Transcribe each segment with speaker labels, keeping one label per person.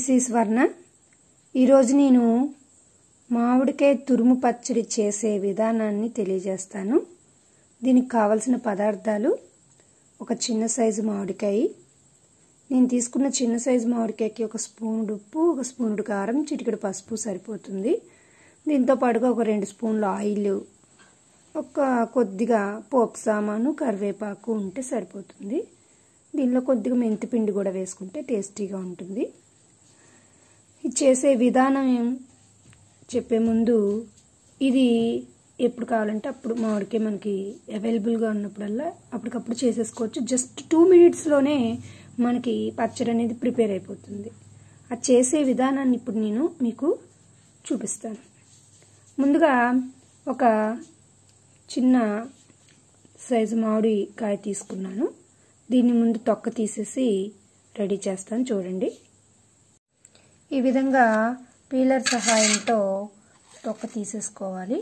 Speaker 1: this is వర్ణ ఈరోజు నేను మామిడికాయ తురుము పచ్చడి చేసే విధానాన్ని తెలియజేస్తాను దీనికి కావలసిన పదార్థాలు ఒక చిన్న సైజు మామిడికాయ నేను తీసుకున్న చిన్న సైజు మామిడికాయకి ఒక స్పూన్ ఉప్పు ఒక స్పూనుడు కారం చిటికెడు పసుపు సరిపోతుంది దీంతో పాటుగా ఒక రెండు స్పూన్లు ఆయిల్ ఒక కొద్దిగా పోపు సామాను కరివేపాకు ఉంటే సరిపోతుంది దీనిలో కొద్దిగా మెంతిపిండి కూడా వేసుకుంటే టేస్టీగా ఉంటుంది ఇది చేసే విధానం చెప్పే ముందు ఇది ఎప్పుడు కావాలంటే అప్పుడు మామిడికాయ మనకి అవైలబుల్గా ఉన్నప్పుడల్లా అప్పటికప్పుడు చేసేసుకోవచ్చు జస్ట్ టూ మినిట్స్లోనే మనకి పచ్చడి అనేది ప్రిపేర్ అయిపోతుంది అది చేసే విధానాన్ని ఇప్పుడు నేను మీకు చూపిస్తాను ముందుగా ఒక చిన్న సైజు మామిడి కాయ తీసుకున్నాను దీన్ని ముందు తొక్క తీసేసి రెడీ చేస్తాను చూడండి ఈ విధంగా పీలర్ సహాయంతో తొక్క తీసేసుకోవాలి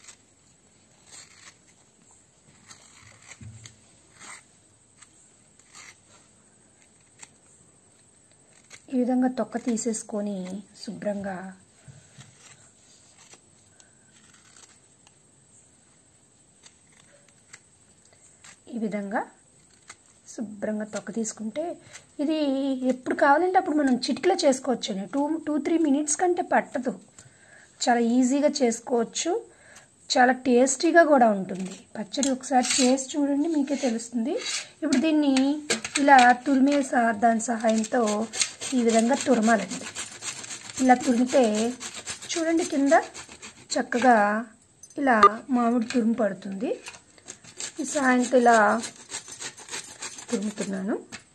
Speaker 1: ఈ విధంగా తొక్క తీసేసుకొని శుభ్రంగా ఈ విధంగా శుభ్రంగా తొక్క తీసుకుంటే ఇది ఎప్పుడు కావాలంటే అప్పుడు మనం చిటికలో చేసుకోవచ్చు టూ టూ త్రీ మినిట్స్ కంటే పట్టదు చాలా ఈజీగా చేసుకోవచ్చు చాలా టేస్టీగా కూడా ఉంటుంది పచ్చడి ఒకసారి చేసి చూడండి మీకే తెలుస్తుంది ఇప్పుడు దీన్ని ఇలా తురిమే దాని సహాయంతో ఈ విధంగా తురమాలండి ఇలా తురిమితే చూడండి కింద చక్కగా ఇలా మామిడి తురుము పడుతుంది ఈ సహాయంతో ఇలా తురుముతున్నాను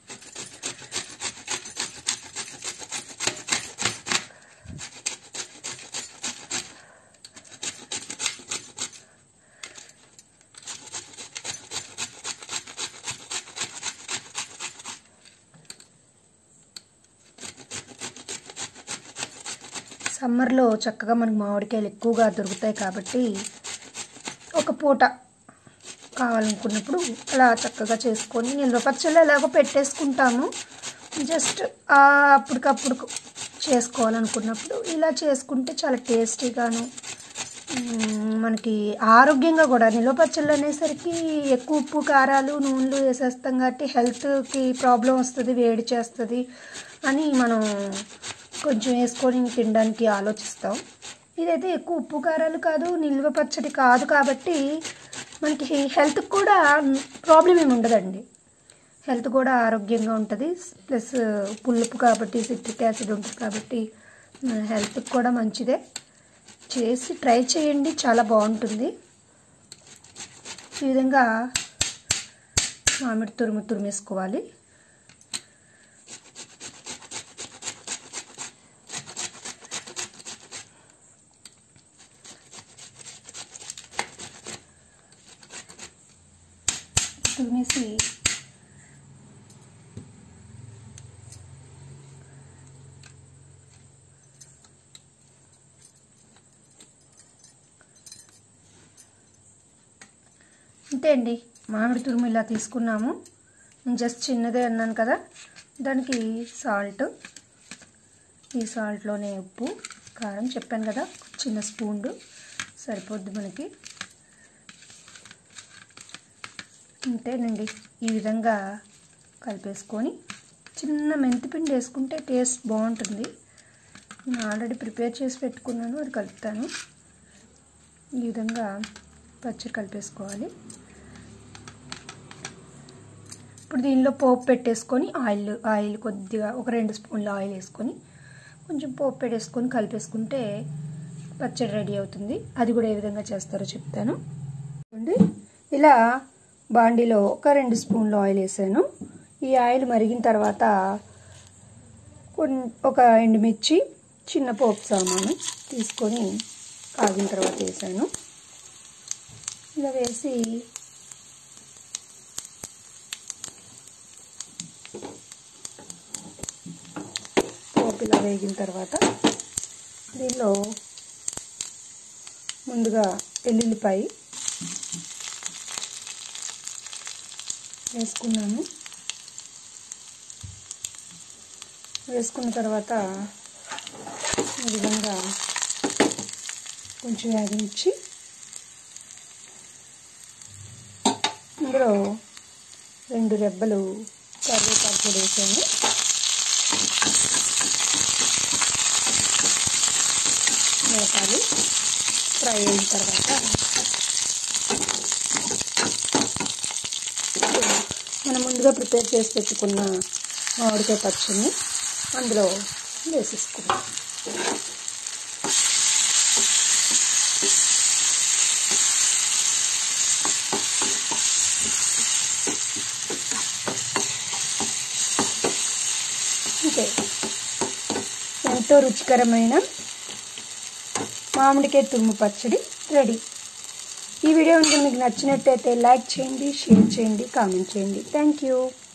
Speaker 1: సమ్మర్లో చక్కగా మనకు మామిడికాయలు ఎక్కువగా దొరుకుతాయి కాబట్టి ఒక పూట కావాలనుకున్నప్పుడు అలా చక్కగా చేసుకొని నిల్వ పచ్చళ్ళు ఎలాగో పెట్టేసుకుంటాము జస్ట్ అప్పటికప్పుడు చేసుకోవాలనుకున్నప్పుడు ఇలా చేసుకుంటే చాలా టేస్టీగాను మనకి ఆరోగ్యంగా కూడా నిల్వ పచ్చళ్ళు అనేసరికి ఎక్కువ ఉప్పు కారాలు నూనెలు వేసేస్తాం కాబట్టి హెల్త్కి ప్రాబ్లం వస్తుంది వేడి చేస్తుంది అని మనం కొంచెం వేసుకొని తినడానికి ఆలోచిస్తాం ఇదైతే ఎక్కువ ఉప్పు కారాలు కాదు నిల్వ పచ్చడి కాదు కాబట్టి మనకి హెల్త్కి కూడా ప్రాబ్లం ఏమి ఉండదండి హెల్త్ కూడా ఆరోగ్యంగా ఉంటుంది ప్లస్ పులుపు కాబట్టి సిట్రిక్ యాసిడ్ ఉంటుంది కాబట్టి హెల్త్కి కూడా మంచిదే చేసి ట్రై చేయండి చాలా బాగుంటుంది ఈ విధంగా మామిడి తురుము తురిమేసుకోవాలి తురిమేసి అంతే అండి మామిడి తురుము ఇలా తీసుకున్నాము నేను జస్ట్ చిన్నదే అన్నాను కదా దానికి సాల్ట్ ఈ సాల్ట్లోనే ఉప్పు కారం చెప్పాను కదా చిన్న స్పూన్ సరిపోద్ది మనకి అంతేనండి ఈ విధంగా కలిపేసుకొని చిన్న మెంతిపిండి వేసుకుంటే టేస్ట్ బాగుంటుంది నేను ఆల్రెడీ ప్రిపేర్ చేసి పెట్టుకున్నాను అది కలుపుతాను ఈ విధంగా పచ్చడి కలిపేసుకోవాలి ఇప్పుడు దీనిలో పోపు పెట్టేసుకొని ఆయిల్ ఆయిల్ కొద్దిగా ఒక రెండు స్పూన్ల ఆయిల్ వేసుకొని కొంచెం పోపు పెట్టేసుకొని కలిపేసుకుంటే పచ్చడి రెడీ అవుతుంది అది కూడా ఏ విధంగా చేస్తారో చెప్తాను ఇలా బాండీలో ఒక రెండు స్పూన్లు ఆయిల్ వేసాను ఈ ఆయిల్ మరిగిన తర్వాత ఒక ఎండుమిర్చి చిన్న పోపు సామాను తీసుకొని కాగిన తర్వాత వేసాను ఇలా వేసి పోపు ఇలా వేగిన తర్వాత దీనిలో ముందుగా వెల్లుల్లిపాయ వేసుకున్నాను వేసుకున్న తర్వాత ఈ విధంగా కొంచెం వేగించి ఇందులో రెండు రెబ్బలు కరివేపాకు కూడా వేసాను వేపాలి ఫ్రై అయిన తర్వాత మనం ముందుగా ప్రిపేర్ చేసి పెట్టుకున్న మామిడికాయ పచ్చడిని అందులో వేసేసుకుందాం అంతే ఎంతో రుచికరమైన మామిడికాయ తురుము పచ్చడి రెడీ ఈ వీడియో కనుక మీకు నచ్చినట్టయితే లైక్ చేయండి షేర్ చేయండి కామెంట్ చేయండి థ్యాంక్ యూ